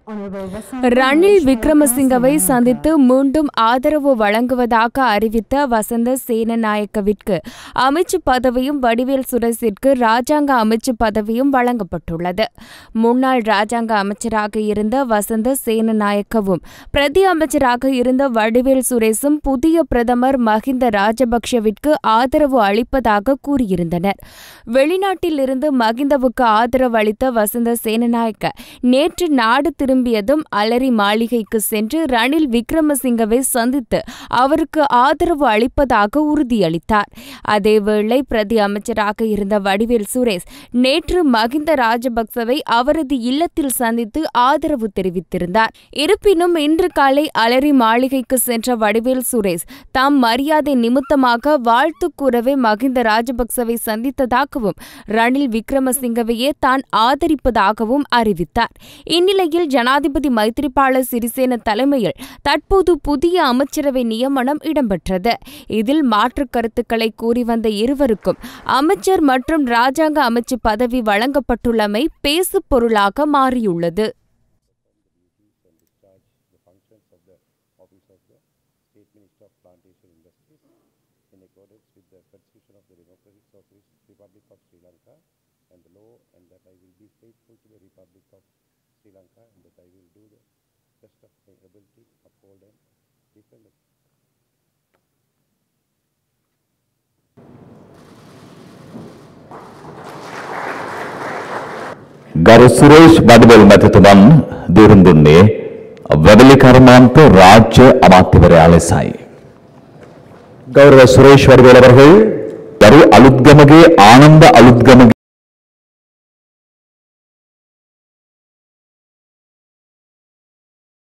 ரணில் விக்ரமசிங்கவை சந்தித்து மீண்டும் ஆதரவு வழங்குவதாக அறிவித்த வசந்த சேனநாயக்கவிற்கு அமைச்சு பதவியும் வடிவேல் சுரேஷிற்கு ராஜாங்க அமைச்சு பதவியும் வழங்கப்பட்டுள்ளது முன்னாள் ராஜாங்க அமைச்சராக இருந்த வசந்த சேனநாயக்கவும் பிரதி அமைச்சராக இருந்த வடிவேல் சுரேஷும் புதிய பிரதமர் மஹிந்த ராஜபக்ஷவிற்கு ஆதரவு அளிப்பதாக கூறியிருந்தனர் வெளிநாட்டில் இருந்து மகிந்தவுக்கு ஆதரவு அளித்த வசந்த சேனநாயக்க நேற்று நாடு திரும்பியதும் அலரி மாளிகைக்கு சென்று ரணில் விக்ரமசிங்கவை சந்தித்து அவருக்கு ஆதரவு அளிப்பதாக உறுதியளித்தார் அதேவேளை பிரதி அமைச்சராக இருந்த வடிவேல் சுரேஷ் நேற்று மகிந்த ராஜபக்சவை அவரது இல்லத்தில் சந்தித்து ஆதரவு தெரிவித்திருந்தார் இருப்பினும் இன்று காலை அலரி மாளிகைக்கு சென்ற வடிவேல் சுரேஷ் தாம் மரியாதை நிமித்தமாக வாழ்த்து கூறவே மகிந்த ராஜபக்சவை சந்தித்ததாகவும் ரணில் விக்ரமசிங்கவையே தான் ஆதரிப்பதாகவும் அறிவித்தார் இந்நிலையில் ஜனாதிபதி மைத்ரிபால சிறிசேன தலைமையில் தற்போது புதிய அமைச்சரவை நியமனம் இடம்பெற்றது இதில் மாற்றுக் கருத்துக்களை கூறி வந்த இருவருக்கும் அமைச்சர் மற்றும் ராஜாங்க அமைச்சு பதவி வழங்கப்பட்டுள்ளமை பேசு பொருளாக மாறியுள்ளது the functions of the office of the State Minister of Plantation Industries in accordance with the Constitution of the Democratic Socialist Republic of Sri Lanka and the law and that I will be faithful to the Republic of Sri Lanka and that I will do the best of my ability to uphold and defend it. ගරු සුරේෂ් බඩවල් මැතිතුමන් දිරුම් දුන්නේ වැදලි කර්මාන්ත රාජ්‍ය අමාත්‍යවරයා ලෙසයි. கௌரவ சுரேஷ் வடிவேல் அவர்கள் ගරු අලුත්ගමගේ ආනන්ද අලුත්ගමගේ